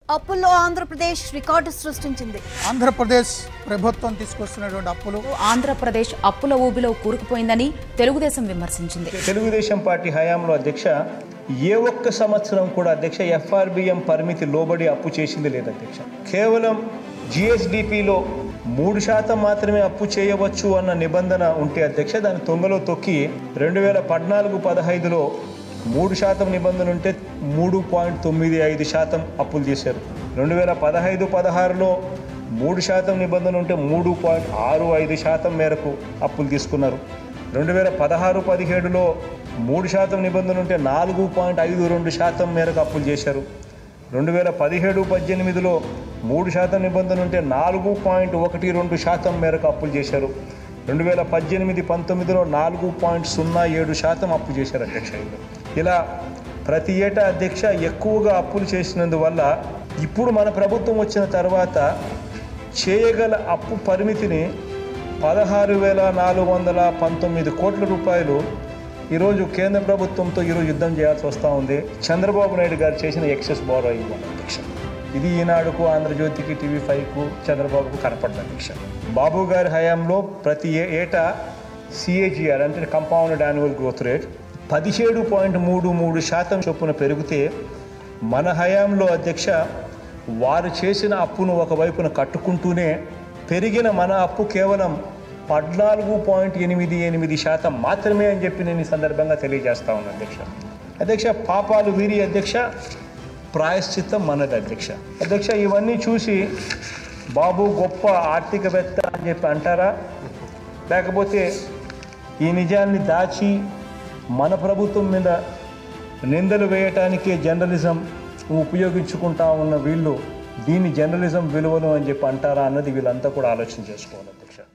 అప్పుల్లో ఆంధ్రప్రదేశ్ రికార్డు సృష్టించింది ఆంధ్రప్రదేశ్ ప్రభుత్వం తీసుకొస్తున్నటువంటి అప్పులు ఆంధ్రప్రదేశ్ అప్పుల ఊబిలో కూరుకుపోయిందని తెలుగుదేశం విమర్శించింది తెలుగుదేశం పార్టీ హయాంలో అధ్యక్ష ఏ ఒక్క సంవత్సరం కూడా అధ్యక్ష ఎఫ్ఆర్బిఎం పరిమితి లోబడి అప్పు చేసింది లేదు అధ్యక్ష కేవలం జిఎస్డిపిలో మూడు శాతం మాత్రమే అప్పు చేయవచ్చు అన్న నిబంధన ఉంటే అధ్యక్ష దాని తొంగలో తొక్కి రెండు వేల పద్నాలుగు పదహైదులో మూడు శాతం నిబంధన ఉంటే మూడు పాయింట్ తొమ్మిది ఐదు శాతం అప్పులు చేశారు రెండు వేల పదహైదు పదహారులో మూడు శాతం నిబంధన ఉంటే మూడు పాయింట్ ఆరు ఐదు శాతం మేరకు అప్పులు తీసుకున్నారు రెండు వేల పదహారు పదిహేడులో మూడు శాతం నిబంధన ఉంటే నాలుగు పాయింట్ ఐదు రెండు శాతం మేరకు అప్పులు చేశారు రెండు వేల పదిహేడు పద్దెనిమిదిలో మూడు శాతం నిబంధన ఉంటే నాలుగు పాయింట్ ఒకటి రెండు శాతం మేరకు అప్పులు చేశారు రెండు వేల పద్దెనిమిది పంతొమ్మిదిలో నాలుగు పాయింట్ సున్నా ఏడు శాతం అప్పు చేశారు అధ్యక్ష వీళ్ళు. ఇలా ప్రతి ఏటా అధ్యక్ష ఎక్కువగా అప్పులు చేసినందువల్ల ఇప్పుడు మన ప్రభుత్వం వచ్చిన తర్వాత చేయగల అప్పు పరిమితిని పదహారు వేల నాలుగు వందల పంతొమ్మిది కోట్ల రూపాయలు ఈరోజు కేంద్ర ప్రభుత్వంతో ఈరోజు యుద్ధం చేయాల్సి వస్తూ ఉంది చంద్రబాబు నాయుడు గారు చేసిన ఎక్సెస్ బారోయింగ్ వల్ల అధ్యక్ష ఇది ఈనాడుకు ఆంధ్రజ్యోతికి టీవీ ఫైవ్కు చంద్రబాబుకు కనపడదు అధ్యక్ష బాబు గారి హయాంలో ప్రతి ఏ- ఏటా సిఏజిఆర్ అంటే కంపౌండెడ్ యాన్యువల్ గ్రోత్ రేట్ పదిహేడు పాయింట్ మూడు మూడు శాతం చొప్పున పెరిగితే మన హయాంలో అధ్యక్ష వారు చేసిన అప్పును ఒకవైపున కట్టుకుంటూనే పెరిగిన మన అప్పు కేవలం పద్నాలుగు పాయింట్ ఎనిమిది ఎనిమిది శాతం మాత్రమే అని చెప్పి నేను ఈ సందర్భంగా తెలియజేస్తా ఉన్నాను అధ్యక్ష అధ్యక్ష పాపాలు వీరి అధ్యక్ష ప్రాయశ్చిత్తం మనది అధ్యక్ష అధ్యక్ష ఇవన్నీ చూసి బాబు గొప్ప ఆర్థికవేత్త అని చెప్పి అంటారా లేకపోతే ఈ నిజాన్ని దాచి మన ప్రభుత్వం మీద నిందలు వేయటానికే జర్నలిజం ఉపయోగించుకుంటా ఉన్న వీళ్ళు దీన్ని జర్నలిజం విలువలు అని చెప్పి అంటారా అన్నది వీళ్ళంతా కూడా ఆలోచన చేసుకోవాలి అధ్యక్ష